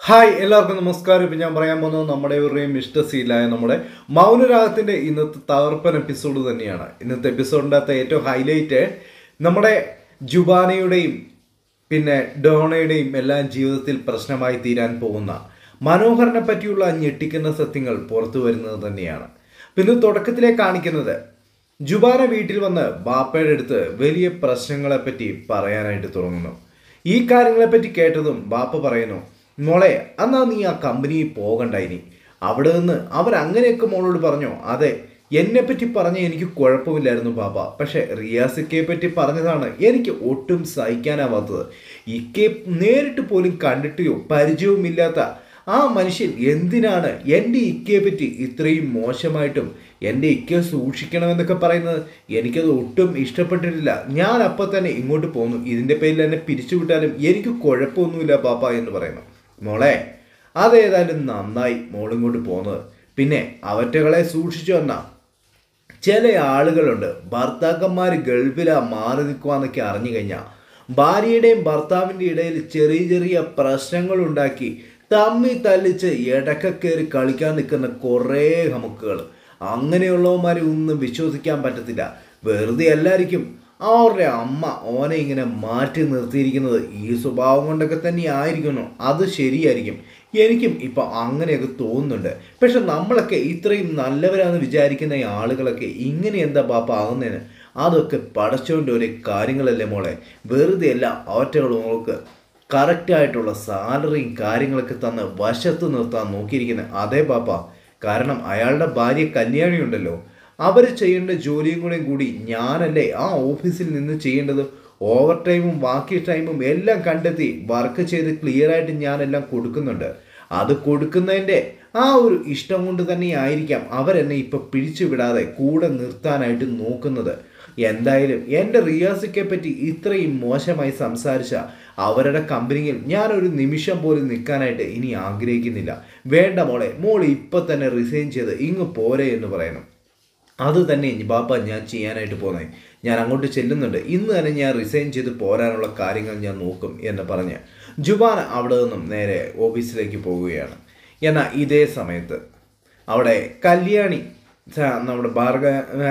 hi എല്ലാവർക്കും നമസ്കാരം ഇപ്പം ഞാൻ പറയാൻ പോകുന്നത് നമ്മുടെ ഇവരുടെയും ഇഷ്ടശീലായ നമ്മുടെ മൗനരാഗത്തിൻ്റെ ഇന്നത്തെ തകർപ്പൻ എപ്പിസോഡ് തന്നെയാണ് ഇന്നത്തെ എപ്പിസോഡിൻ്റെ അകത്ത് ഏറ്റവും ഹൈലൈറ്റ് നമ്മുടെ ജുബാനയുടെയും പിന്നെ ഡോണയുടെയും എല്ലാം ജീവിതത്തിൽ പ്രശ്നമായി തീരാൻ പോകുന്ന മനോഹരനെ പറ്റിയുള്ള ഞെട്ടിക്കുന്ന സത്യങ്ങൾ പുറത്തു വരുന്നത് തന്നെയാണ് പിന്നെ തുടക്കത്തിലെ കാണിക്കുന്നത് ജുബാന വീട്ടിൽ വന്ന് ബാപ്പയുടെ അടുത്ത് വലിയ പ്രശ്നങ്ങളെപ്പറ്റി പറയാനായിട്ട് തുടങ്ങുന്നു ഈ കാര്യങ്ങളെപ്പറ്റി കേട്ടതും ബാപ്പ പറയുന്നു മോളെ എന്നാ നീ ആ കമ്പനിയിൽ പോകണ്ട ഇനി അവിടെ നിന്ന് അവരങ്ങനെയൊക്കെ മോളോട് പറഞ്ഞോ അതെ എന്നെപ്പറ്റി പറഞ്ഞ എനിക്ക് കുഴപ്പമില്ലായിരുന്നു ബാബ പക്ഷെ റിയാസിക്കയെ പറ്റി പറഞ്ഞതാണ് എനിക്ക് ഒട്ടും സഹിക്കാനാവാത്തത് ഇക്കെ നേരിട്ട് പോലും കണ്ടിട്ടോ പരിചയവുമില്ലാത്ത ആ മനുഷ്യൻ എന്തിനാണ് എൻ്റെ ഇക്കയെ പറ്റി ഇത്രയും മോശമായിട്ടും എൻ്റെ ഇക്കയെ സൂക്ഷിക്കണമെന്നൊക്കെ പറയുന്നത് എനിക്കത് ഒട്ടും ഇഷ്ടപ്പെട്ടിട്ടില്ല ഞാൻ അപ്പം തന്നെ ഇങ്ങോട്ട് പോന്നു ഇതിൻ്റെ പേരിൽ എന്നെ പിരിച്ചുവിട്ടാലും എനിക്ക് കുഴപ്പമൊന്നുമില്ല പാപ്പ എന്ന് പറയുന്നു മോളെ അതേതായാലും നന്നായി മോളിങ്ങോട്ട് പോകുന്നത് പിന്നെ അവറ്റകളെ സൂക്ഷിച്ചു വന്ന ചില ആളുകളുണ്ട് ഭർത്താക്കന്മാർ ഗൾഫിലാ മാറി നിൽക്കുവാന്നൊക്കെ അറിഞ്ഞു കഴിഞ്ഞാൽ ഭാര്യയുടെയും ഭർത്താവിൻ്റെ ഇടയിൽ ചെറിയ ചെറിയ പ്രശ്നങ്ങൾ ഉണ്ടാക്കി തമ്മി തല്ലിച്ച് ഇടക്ക കയറി കളിക്കാൻ നിൽക്കുന്ന കുറേ ഹമുക്കുകൾ അങ്ങനെയുള്ളവന്മാരെ ഒന്നും വിശ്വസിക്കാൻ പറ്റത്തില്ല വെറുതെ എല്ലായിരിക്കും അവരുടെ അമ്മ ഓനെ ഇങ്ങനെ മാറ്റി നിർത്തിയിരിക്കുന്നത് ഈ സ്വഭാവം കൊണ്ടൊക്കെ തന്നെ ആയിരിക്കുന്നു അത് ശരിയായിരിക്കും എനിക്കും ഇപ്പം അങ്ങനെയൊക്കെ തോന്നുന്നുണ്ട് പക്ഷെ നമ്മളൊക്കെ ഇത്രയും നല്ലവരാന്ന് വിചാരിക്കുന്ന ഈ ആളുകളൊക്കെ ഇങ്ങനെ എന്താ പാപ്പ ആകുന്നതിന് അതൊക്കെ പടച്ചോൻ്റെ ഒരു കാര്യങ്ങളല്ലേ മോളെ വെറുതെ അല്ല ഒറ്റകൾ നോക്ക് കറക്റ്റായിട്ടുള്ള സാലറിയും കാര്യങ്ങളൊക്കെ തന്ന് വശത്ത് നിർത്താൻ നോക്കിയിരിക്കുന്നത് അതേ പാപ്പ കാരണം അയാളുടെ ഭാര്യ കല്യാണി ഉണ്ടല്ലോ അവർ ചെയ്യേണ്ട ജോലിയും കൂടെയും കൂടി ഞാനല്ലേ ആ ഓഫീസിൽ നിന്ന് ചെയ്യേണ്ടത് ഓവർ ടൈമും ബാക്കി ടൈമും എല്ലാം കണ്ടെത്തി വർക്ക് ചെയ്ത് ക്ലിയർ ആയിട്ട് ഞാനെല്ലാം കൊടുക്കുന്നുണ്ട് അത് കൊടുക്കുന്നതിൻ്റെ ആ ഒരു ഇഷ്ടം കൊണ്ട് തന്നെ ആയിരിക്കാം അവരെന്നെ ഇപ്പം പിടിച്ചു വിടാതെ കൂടെ നിർത്താനായിട്ട് നോക്കുന്നത് എന്തായാലും എൻ്റെ റിയാസിക്കെ പറ്റി ഇത്രയും മോശമായി സംസാരിച്ച അവരുടെ കമ്പനിയിൽ ഞാനൊരു നിമിഷം പോലും നിൽക്കാനായിട്ട് ഇനി ആഗ്രഹിക്കുന്നില്ല വേണ്ട മോളെ മോൾ ഇപ്പം തന്നെ റിസൈൻ ചെയ്ത് ഇങ്ങ് പോരെ എന്ന് പറയണം അത് തന്നെ ബാപ്പ ഞാൻ ചെയ്യാനായിട്ട് പോകുന്നത് ഞാൻ അങ്ങോട്ട് ചെല്ലുന്നുണ്ട് ഇന്ന് തന്നെ ഞാൻ റിസൈൻ ചെയ്ത് പോരാനുള്ള കാര്യങ്ങൾ ഞാൻ നോക്കും എന്ന് പറഞ്ഞ് ജുബാന അവിടെ നിന്നും നേരെ ഓഫീസിലേക്ക് പോവുകയാണ് എന്നാൽ ഇതേ സമയത്ത് അവിടെ കല്യാണി സ- നമ്മുടെ ഭാർഗ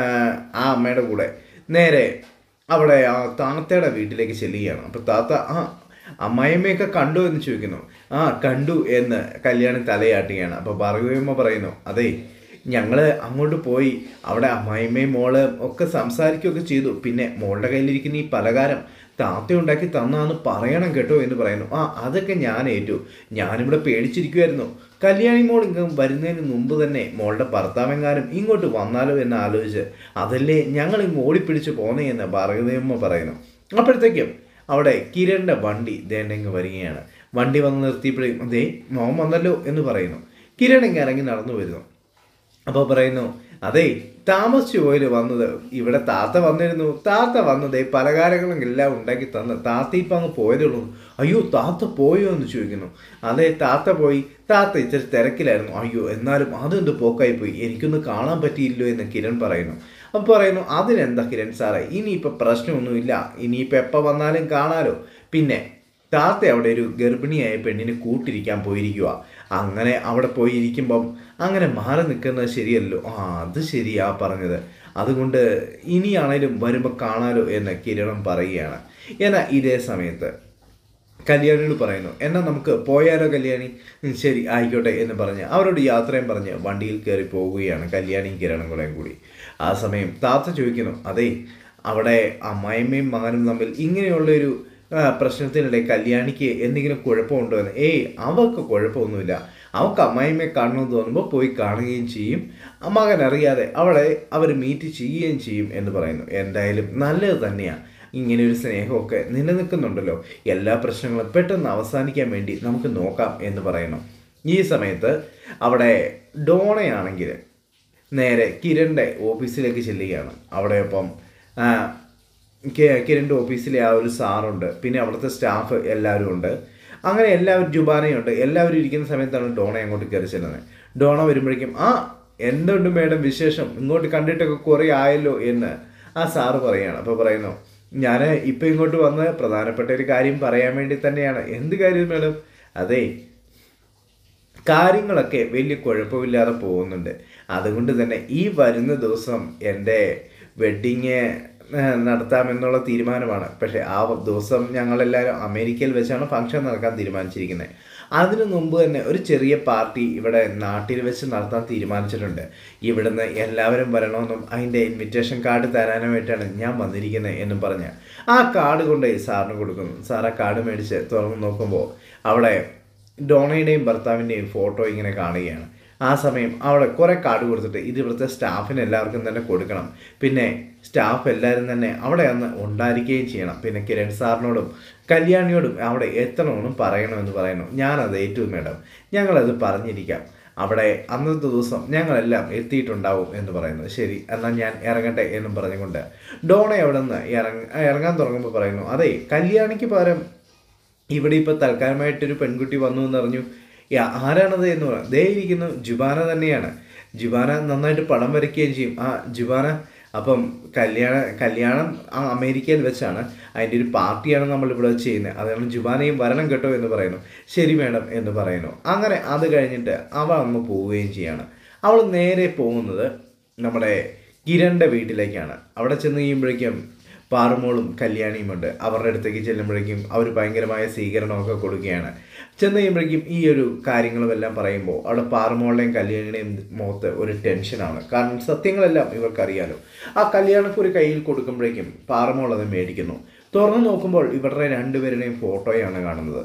ആ അമ്മയുടെ കൂടെ നേരെ അവിടെ ആ താത്തയുടെ വീട്ടിലേക്ക് ചെല്ലുകയാണ് അപ്പോൾ താത്ത ആ അമ്മായിയമ്മയൊക്കെ കണ്ടു എന്ന് ചോദിക്കുന്നു ആ കണ്ടു എന്ന് കല്യാണി തലയാട്ടുകയാണ് അപ്പോൾ ഭാർഗവയമ്മ പറയുന്നു അതേ ഞങ്ങൾ അങ്ങോട്ട് പോയി അവിടെ അമ്മായിമ്മയും മോള് ഒക്കെ സംസാരിക്കുകയൊക്കെ ചെയ്തു പിന്നെ മോളുടെ കയ്യിലിരിക്കുന്ന ഈ പലകാരം താത്ത ഉണ്ടാക്കി തന്നാന്ന് പറയണം കേട്ടോ എന്ന് പറയുന്നു ആ അതൊക്കെ ഞാൻ ഏറ്റു ഞാനിവിടെ പേടിച്ചിരിക്കുമായിരുന്നു കല്യാണി മോൾ ഇങ്ങ് വരുന്നതിന് മുമ്പ് തന്നെ മോളുടെ ഭർത്താവെങ്ങാനും ഇങ്ങോട്ട് വന്നാലോ എന്ന് ആലോചിച്ച് അതല്ലേ ഞങ്ങൾ ഇങ്ങ് ഓടിപ്പിടിച്ച് പോന്നേ എന്ന് ഭാർഗവയമ്മ പറയുന്നു അപ്പോഴത്തേക്കും അവിടെ കിരണിൻ്റെ വണ്ടി ദേണ്ടെങ്ങ് വരികയാണ് വണ്ടി വന്ന് നിർത്തിയപ്പോഴേക്കും അതേ മോൻ വന്നല്ലോ എന്ന് പറയുന്നു കിരൺ ഇങ്ങ് ഇറങ്ങി നടന്നു വരുന്നു അപ്പോൾ പറയുന്നു അതെ താമസിച്ചു പോയില് വന്നത് ഇവിടെ താത്ത വന്നിരുന്നു താത്ത വന്നതേ പലകാരങ്ങളും എല്ലാം ഉണ്ടാക്കി തന്ന് താത്ത ഇപ്പം അങ്ങ് പോയതേ ഉള്ളൂ അയ്യോ താത്ത പോയോ എന്ന് ചോദിക്കുന്നു അതെ താത്ത പോയി താത്ത ഇച്ചിരി തിരക്കിലായിരുന്നു അയ്യോ എന്നാലും അതെന്ത് പോക്കായി പോയി എനിക്കൊന്ന് കാണാൻ പറ്റിയില്ലോ എന്ന് കിരൺ പറയുന്നു അപ്പോൾ പറയുന്നു അതിനെന്താ കിരൺ സാറേ ഇനിയിപ്പോൾ പ്രശ്നമൊന്നുമില്ല ഇനിയിപ്പോൾ എപ്പോൾ വന്നാലും കാണാലോ പിന്നെ താത്ത അവിടെ ഒരു ഗർഭിണിയായ പെണ്ണിനെ കൂട്ടിരിക്കാൻ പോയിരിക്കുക അങ്ങനെ അവിടെ പോയി ഇരിക്കുമ്പം അങ്ങനെ മാറി നിൽക്കുന്നത് ശരിയല്ലോ ആ അത് ശരിയാ പറഞ്ഞത് അതുകൊണ്ട് ഇനിയാണേലും വരുമ്പോൾ കാണാലോ എന്ന് കിരണം പറയുകയാണ് എന്നാൽ ഇതേ സമയത്ത് കല്യാണിയോട് പറയുന്നു എന്നാൽ നമുക്ക് പോയാലോ കല്യാണി ഉം, ശരി ആയിക്കോട്ടെ എന്ന് പറഞ്ഞ് അവരോട് യാത്രയും പറഞ്ഞ് വണ്ടിയിൽ കയറി പോവുകയാണ് കല്യാണിയും കിരണും കൂടെയും കൂടി ആ സമയം താത്ത ചോദിക്കുന്നു അതെ അവിടെ അമ്മായിമ്മയും മകനും തമ്മിൽ ഇങ്ങനെയുള്ളൊരു ആ, പ്രശ്നത്തിനിടെ കല്യാണിക്ക് എന്തെങ്കിലും കുഴപ്പമുണ്ടോ എന്ന് ഏയ് അവർക്ക് കുഴപ്പമൊന്നുമില്ല അവൾക്ക് അമ്മായിമ്മയെ കാണണമെന്ന് തോന്നുമ്പോൾ പോയി കാണുകയും ചെയ്യും ആ മകൻ അറിയാതെ അവളെ അവർ മീറ്റ് ചെയ്യുകയും ചെയ്യും എന്ന് പറയുന്നു എന്തായാലും നല്ലത് തന്നെയാണ് ഇങ്ങനെ ഒരു സ്നേഹമൊക്കെ നിലനിൽക്കുന്നുണ്ടല്ലോ എല്ലാ പ്രശ്നങ്ങളും പെട്ടെന്ന് അവസാനിക്കാൻ വേണ്ടി നമുക്ക് നോക്കാം എന്ന് പറയുന്നു ഈ സമയത്ത് അവിടെ ഡോണയാണെങ്കിൽ നേരെ കിരണിൻ്റെ ഓഫീസിലേക്ക് ചെല്ലുകയാണ് അവിടെ ഇപ്പം ആ, കി- കിരണിൻ്റെ ഓഫീസിലെ ആ ഒരു സാറുണ്ട് പിന്നെ അവിടുത്തെ സ്റ്റാഫ് എല്ലാവരും ഉണ്ട് അങ്ങനെ എല്ലാവരും ജുബാനയുണ്ട് എല്ലാവരും ഇരിക്കുന്ന സമയത്താണ് ഡോണ അങ്ങോട്ട് കയറി ചെല്ലുന്നത് ഡോണ വരുമ്പോഴേക്കും ആ എന്തുണ്ട് മേഡം വിശേഷം ഇങ്ങോട്ട് കണ്ടിട്ടൊക്കെ കുറേ ആയല്ലോ എന്ന് ആ സാറ് പറയുകയാണ് അപ്പോൾ പറയുന്നു ഞാൻ ഇപ്പം ഇങ്ങോട്ട് വന്ന് പ്രധാനപ്പെട്ട ഒരു കാര്യം പറയാൻ വേണ്ടി തന്നെയാണ് എന്ത് കാര്യം മേഡം അതെ കാര്യങ്ങളൊക്കെ വലിയ കുഴപ്പമില്ലാതെ പോകുന്നുണ്ട് അതുകൊണ്ട് തന്നെ ഈ വരുന്ന ദിവസം എൻ്റെ വെഡ്ഡിങ് നടത്താമെന്നുള്ള തീരുമാനമാണ് പക്ഷേ ആ ദിവസം ഞങ്ങളെല്ലാവരും അമേരിക്കയിൽ വെച്ചാണ് ഫംഗ്ഷൻ നടക്കാൻ തീരുമാനിച്ചിരിക്കുന്നത് അതിനു മുമ്പ് തന്നെ ഒരു ചെറിയ പാർട്ടി ഇവിടെ നാട്ടിൽ വെച്ച് നടത്താൻ തീരുമാനിച്ചിട്ടുണ്ട് ഇവിടുന്ന് എല്ലാവരും വരണമെന്നും അതിൻ്റെ ഇൻവിറ്റേഷൻ കാർഡ് തരാനുമായിട്ടാണ് ഞാൻ വന്നിരിക്കുന്നത് എന്നും പറഞ്ഞ് ആ കാർഡ് കൊണ്ടുപോയി സാറിന് കൊടുക്കുന്നു സാർ ആ കാർഡ് മേടിച്ച് തുറന്ന് നോക്കുമ്പോൾ അവിടെ ഡോണയുടെയും ഭർത്താവിൻ്റെയും ഫോട്ടോ ഇങ്ങനെ കാണുകയാണ് ആ സമയം അവിടെ കുറേ കാർഡ് കൊടുത്തിട്ട് ഇത് ഇവിടുത്തെ സ്റ്റാഫിന് എല്ലാവർക്കും തന്നെ കൊടുക്കണം പിന്നെ സ്റ്റാഫ് എല്ലാവരും തന്നെ അവിടെ അന്ന് ഉണ്ടായിരിക്കുകയും ചെയ്യണം പിന്നെ കിരൺ സാറിനോടും കല്യാണിയോടും അവിടെ എത്തണമെന്നും പറയണമെന്ന് പറയുന്നു ഞാനത് ഏറ്റു മേഡം ഞങ്ങളത് പറഞ്ഞിരിക്കാം അവിടെ അന്നത്തെ ദിവസം ഞങ്ങളെല്ലാം എത്തിയിട്ടുണ്ടാവും എന്ന് പറയുന്നു ശരി എന്നാൽ ഞാൻ ഇറങ്ങട്ടെ എന്നും പറഞ്ഞുകൊണ്ട് ഡോണ അവിടെ നിന്ന് ഇറങ്ങ ഇറങ്ങാൻ തുടങ്ങുമ്പോൾ പറയുന്നു അതെ കല്യാണിക്ക് പകരം ഇവിടെ ഇപ്പോൾ തൽക്കാലമായിട്ടൊരു പെൺകുട്ടി വന്നു എന്നറിഞ്ഞു യാ ആരാണത് എന്ന് പറയാം ദേ ഇരിക്കുന്നു ജുബാന തന്നെയാണ് ജുബാന നന്നായിട്ട് പടം വരയ്ക്കുകയും ചെയ്യും ആ ജുബാന അപ്പം കല്യാണ കല്യാണം ആ അമേരിക്കയിൽ വെച്ചാണ് അതിൻ്റെ ഒരു പാർട്ടിയാണ് നമ്മളിവിടെ വെച്ച് ചെയ്യുന്നത് അതുകൊണ്ട് ജുബാനയും വരണം കേട്ടോ എന്ന് പറയുന്നു ശരി മേഡം എന്ന് പറയുന്നു അങ്ങനെ അത് കഴിഞ്ഞിട്ട് അവൾ അങ്ങ് പോവുകയും ചെയ്യാണ് അവൾ നേരെ പോകുന്നത് നമ്മുടെ കിരണിൻ്റെ വീട്ടിലേക്കാണ് അവിടെ ചെന്ന് കഴിയുമ്പോഴേക്കും പാറുമോളും കല്യാണിയുമുണ്ട് അവരുടെ അടുത്തേക്ക് ചെല്ലുമ്പോഴേക്കും അവർ ഭയങ്കരമായ സ്വീകരണമൊക്കെ കൊടുക്കുകയാണ് ചെന്ന് കഴിയുമ്പോഴേക്കും ഈ ഒരു കാര്യങ്ങളുമെല്ലാം പറയുമ്പോൾ അവിടെ പാറുമോളുടെയും കല്യാണിയുടെയും മുഖത്ത് ഒരു ടെൻഷനാണ് കാരണം സത്യങ്ങളെല്ലാം ഇവർക്കറിയാലോ ആ കല്യാണക്കുറി കയ്യിൽ കൊടുക്കുമ്പോഴേക്കും പാറുമോൾ അത് മേടിക്കുന്നു തുറന്നു നോക്കുമ്പോൾ ഇവരുടെ രണ്ടുപേരുടെയും ഫോട്ടോയാണ് കാണുന്നത്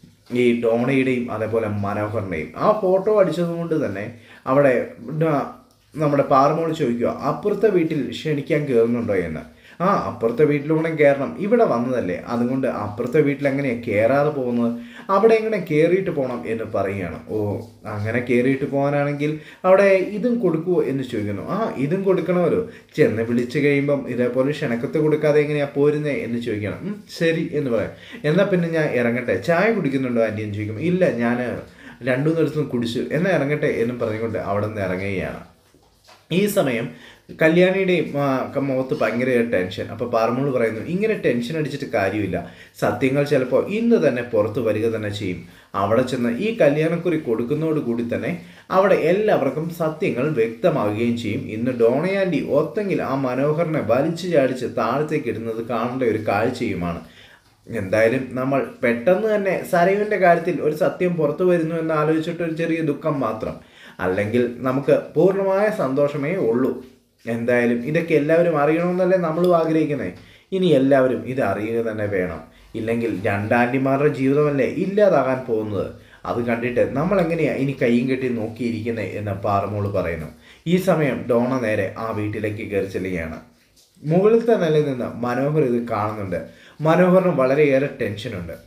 ഈ ഡോണയുടെയും അതേപോലെ മനോഹറിൻ്റെയും ആ ഫോട്ടോ അടിച്ചതുകൊണ്ട് തന്നെ അവിടെ ഡ- നമ്മുടെ പാറമോൾ ചോദിക്കുക അപ്പുറത്തെ വീട്ടിൽ ക്ഷണിക്കാൻ കയറുന്നുണ്ടോ എന്ന് ആ അപ്പുറത്തെ വീട്ടിലൂടെ കയറണം ഇവിടെ വന്നതല്ലേ അതുകൊണ്ട് അപ്പുറത്തെ വീട്ടിൽ എങ്ങനെയാണ് കയറാതെ പോകുന്നത് അവിടെ എങ്ങനെ കയറിയിട്ട് പോകണം എന്ന് പറയുകയാണ് ഓ അങ്ങനെ കയറിയിട്ട് പോകാനാണെങ്കിൽ അവിടെ ഇതും കൊടുക്കുമോ എന്ന് ചോദിക്കുന്നു ആ ഇതും കൊടുക്കണമല്ലോ ചെന്ന് വിളിച്ചു കഴിയുമ്പം ഇതേപോലെ ക്ഷണക്കത്ത് കൊടുക്കാതെ എങ്ങനെയാ പോരുന്നേ എന്ന് ചോദിക്കണം "ഉം, ശരി എന്ന് പറയാം എന്നാൽ പിന്നെ ഞാൻ ഇറങ്ങട്ടെ ചായ കുടിക്കുന്നുണ്ടോ ആൻറ്റി എന്ന് ചോദിക്കും ഇല്ല ഞാൻ രണ്ടു നേരത്തും കുടിച്ചു എന്നാൽ ഇറങ്ങട്ടെ എന്നും പറഞ്ഞുകൊണ്ട് അവിടെ നിന്ന് ഇറങ്ങുകയാണ് ഈ സമയം കല്യാണിയുടെയും ആ, ഒക്കെ മുഖത്ത് ഭയങ്കര ടെൻഷൻ അപ്പോൾ പാറമോള് പറയുന്നു ഇങ്ങനെ ടെൻഷൻ അടിച്ചിട്ട് കാര്യമില്ല സത്യങ്ങൾ ചിലപ്പോൾ ഇന്ന് തന്നെ പുറത്ത് വരിക തന്നെ ചെയ്യും അവിടെ ചെന്ന് ഈ കല്യാണക്കുറി കൊടുക്കുന്നതോട് കൂടി തന്നെ അവിടെ എല്ലാവർക്കും സത്യങ്ങൾ വ്യക്തമാവുകയും ചെയ്യും ഇന്ന് ഡോണയാൻറ്റി ഒത്തെങ്കിൽ ആ മനോഹരനെ വലിച്ചു ചാടിച്ച് താഴത്തേക്ക് ഇടുന്നത് കാണേണ്ട ഒരു കാഴ്ചയുമാണ് എന്തായാലും നമ്മൾ പെട്ടെന്ന് തന്നെ സരയുവിൻ്റെ കാര്യത്തിൽ ഒരു സത്യം പുറത്തു വരുന്നു എന്ന് ആലോചിച്ചിട്ട് ഒരു ചെറിയ ദുഃഖം മാത്രം അല്ലെങ്കിൽ നമുക്ക് പൂർണ്ണമായ സന്തോഷമേ ഉള്ളൂ എന്തായാലും ഇതൊക്കെ എല്ലാവരും അറിയണമെന്നല്ലേ നമ്മളും ആഗ്രഹിക്കുന്നത് ഇനി എല്ലാവരും ഇത് അറിയുക തന്നെ വേണം ഇല്ലെങ്കിൽ രണ്ടാൻറ്റിമാരുടെ ജീവിതമല്ലേ ഇല്ലാതാകാൻ പോകുന്നത് അത് കണ്ടിട്ട് നമ്മൾ എങ്ങനെയാണ് ഇനി കൈയും കെട്ടി നോക്കിയിരിക്കുന്നത് എന്ന് പാറമോള് പറയുന്നു ഈ സമയം ഡോണ നേരെ ആ വീട്ടിലേക്ക് കയറി ചെല്ലുകയാണ് മുകളിലത്തെ നിലയിൽ നിന്ന് മനോഹർ ഇത് കാണുന്നുണ്ട് മനോഹറിന് വളരെയേറെ ടെൻഷനുണ്ട്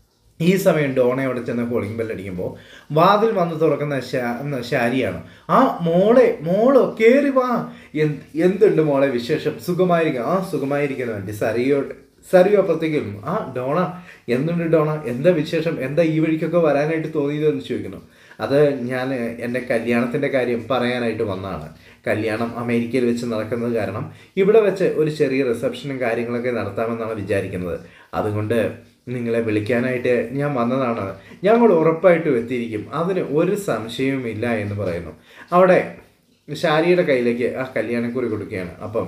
ഈ സമയം ഡോണ അവിടെ ചെന്ന് കോളിംഗ് ബെൽ അടിക്കുമ്പോൾ വാതിൽ വന്ന് തുറക്കുന്ന ശാ- എന്ന ശാരിയാണ് ആ മോളെ മോളോ കേറി വാ എന്ത് എന്തുണ്ട് മോളെ വിശേഷം സുഖമായിരിക്കും ആ സുഖമായിരിക്കുന്നു ആൻറ്റി സറിയോട്ട് സറിയോ അപ്പുറത്തേക്ക് വരുന്നു ആ ഡോണ എന്തുണ്ട് ഡോണ എന്താ വിശേഷം എന്താ ഈ വഴിക്കൊക്കെ വരാനായിട്ട് തോന്നിയത് എന്ന് ചോദിക്കുന്നു അത് ഞാൻ എൻ്റെ കല്യാണത്തിൻ്റെ കാര്യം പറയാനായിട്ട് വന്നതാണ് കല്യാണം അമേരിക്കയിൽ വെച്ച് നടക്കുന്നത് കാരണം ഇവിടെ വെച്ച് ഒരു ചെറിയ റിസപ്ഷനും കാര്യങ്ങളൊക്കെ നടത്താമെന്നാണ് വിചാരിക്കുന്നത് അതുകൊണ്ട് നിങ്ങളെ വിളിക്കാനായിട്ട് ഞാൻ വന്നതാണ് ഞങ്ങൾ ഉറപ്പായിട്ടും എത്തിയിരിക്കും അതിന് ഒരു സംശയവുമില്ല എന്ന് പറയുന്നു അവിടെ ശാരിയുടെ കയ്യിലേക്ക് ആ കല്യാണക്കുറി കൊടുക്കുകയാണ് അപ്പം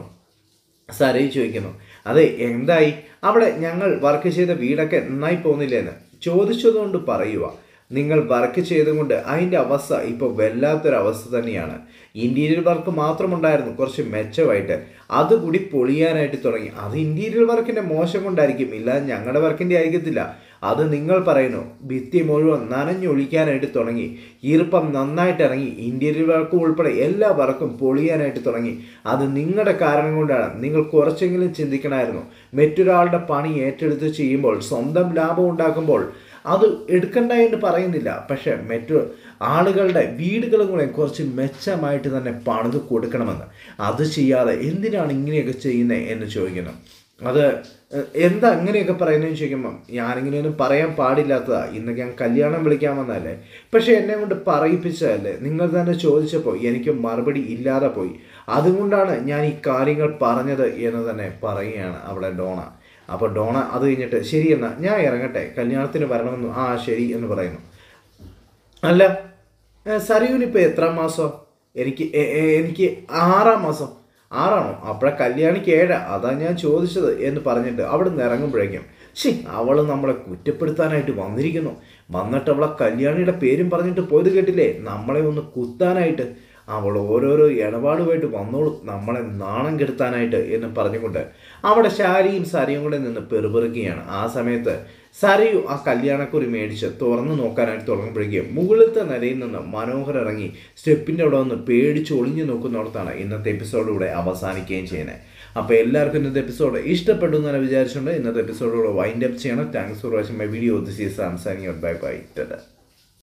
സരയി ചോദിക്കുന്നു അതെ എന്തായി അവിടെ ഞങ്ങൾ വർക്ക് ചെയ്ത വീടൊക്കെ നന്നായി പോകുന്നില്ല എന്ന് ചോദിച്ചതുകൊണ്ട് പറയുക നിങ്ങൾ വർക്ക് ചെയ്തുകൊണ്ട് അതിൻ്റെ അവസ്ഥ ഇപ്പോൾ വല്ലാത്തൊരവസ്ഥ തന്നെയാണ് ഇൻറ്റീരിയർ വർക്ക് മാത്രമുണ്ടായിരുന്നു കുറച്ച് മെച്ചമായിട്ട് അതുകൂടി പൊളിയാനായിട്ട് തുടങ്ങി അത് ഇൻറ്റീരിയർ വർക്കിൻ്റെ മോശം കൊണ്ടായിരിക്കും ഇല്ല ഞങ്ങളുടെ വർക്കിൻ്റെ ആയിരിക്കത്തില്ല അത് നിങ്ങൾ പറയുന്നു ഭിത്തി മുഴുവൻ നനഞ്ഞൊഴിക്കാനായിട്ട് തുടങ്ങി ഈർപ്പം നന്നായിട്ട് ഇറങ്ങി ഇൻറ്റീരിയർ വർക്കും ഉൾപ്പെടെ എല്ലാ വർക്കും പൊളിയാനായിട്ട് തുടങ്ങി അത് നിങ്ങളുടെ കാരണം കൊണ്ടാണ് നിങ്ങൾ കുറച്ചെങ്കിലും ചിന്തിക്കണമായിരുന്നു മറ്റൊരാളുടെ പണി ഏറ്റെടുത്ത് ചെയ്യുമ്പോൾ സ്വന്തം ലാഭം ഉണ്ടാക്കുമ്പോൾ അത് എടുക്കണ്ട എന്ന് പറയുന്നില്ല പക്ഷെ മറ്റു ആളുകളുടെ വീടുകളും കൂടെ കുറച്ച് മെച്ചമായിട്ട് തന്നെ പണിത് കൊടുക്കണമെന്ന് അത് ചെയ്യാതെ എന്തിനാണ് ഇങ്ങനെയൊക്കെ ചെയ്യുന്നത് എന്ന് ചോദിക്കുന്നു അത് എ- എന്താ അങ്ങനെയൊക്കെ പറയുന്നതെന്ന് ചോദിക്കുമ്പം ഞാനിങ്ങനെയൊന്നും പറയാൻ പാടില്ലാത്തതാ ഇന്ന് ഞാൻ കല്യാണം വിളിക്കാൻ വന്നതല്ലേ പക്ഷെ എന്നെ കൊണ്ട് പറയിപ്പിച്ചതല്ലേ നിങ്ങൾ തന്നെ ചോദിച്ചപ്പോൾ എനിക്ക് മറുപടി ഇല്ലാതെ പോയി അതുകൊണ്ടാണ് ഞാൻ ഈ കാര്യങ്ങൾ പറഞ്ഞത് എന്ന് തന്നെ പറയുകയാണ് അവിടെ ഡോണ അപ്പോൾ ഡോണ അത് കഴിഞ്ഞിട്ട് ശരി എന്നാ ഞാൻ ഇറങ്ങട്ടെ കല്യാണത്തിന് വരണമെന്ന് ആ ശരി എന്ന് പറയുന്നു അല്ല സരയുവിന് ഇപ്പോൾ എത്ര മാസം എനിക്ക് എ- എ- എനിക്ക് ആറാം മാസം ആറാണോ അപ്പോഴെ കല്യാണിക്ക് ഏഴാ അതാ ഞാൻ ചോദിച്ചത് എന്ന് പറഞ്ഞിട്ട് അവിടെ നിന്ന് ഇറങ്ങുമ്പോഴേക്കും ശി അവൾ നമ്മളെ കുറ്റപ്പെടുത്താനായിട്ട് വന്നിരിക്കുന്നു വന്നിട്ട് അവളെ കല്യാണിയുടെ പേരും പറഞ്ഞിട്ട് പോയത് കേട്ടില്ലേ നമ്മളെ ഒന്ന് കുത്താനായിട്ട് അവൾ ഓരോരോ ഇടപാടുമായിട്ട് വന്നോളൂ നമ്മളെ നാണം കെടുത്താനായിട്ട് എന്ന് പറഞ്ഞുകൊണ്ട് അവിടെ ശാരിയും സരിയും കൂടെ നിന്ന് പെറുപെറുക്കുകയാണ് ആ സമയത്ത് സരയു ആ കല്യാണക്കുറി മേടിച്ച് തുറന്നു നോക്കാനായിട്ട് തുടങ്ങുമ്പോഴേക്കും മുകളിലത്തെ നിലയിൽ നിന്ന് മനോഹർ ഇറങ്ങി സ്റ്റെപ്പിൻ്റെ അവിടെ വന്ന് പേടിച്ച് ഒളിഞ്ഞു നോക്കുന്നിടത്താണ് ഇന്നത്തെ എപ്പിസോഡ് ഇവിടെ അവസാനിക്കുകയും ചെയ്യുന്നത് അപ്പോൾ എല്ലാവർക്കും ഇന്നത്തെ എപ്പിസോഡ് ഇഷ്ടപ്പെട്ടു എന്ന് തന്നെ വിചാരിച്ചുകൊണ്ട് ഇന്നത്തെ എപ്പിസോഡോട് വൈൻഡ് അപ്പ് ചെയ്യണം thanks for watching my video this is Samsang bye by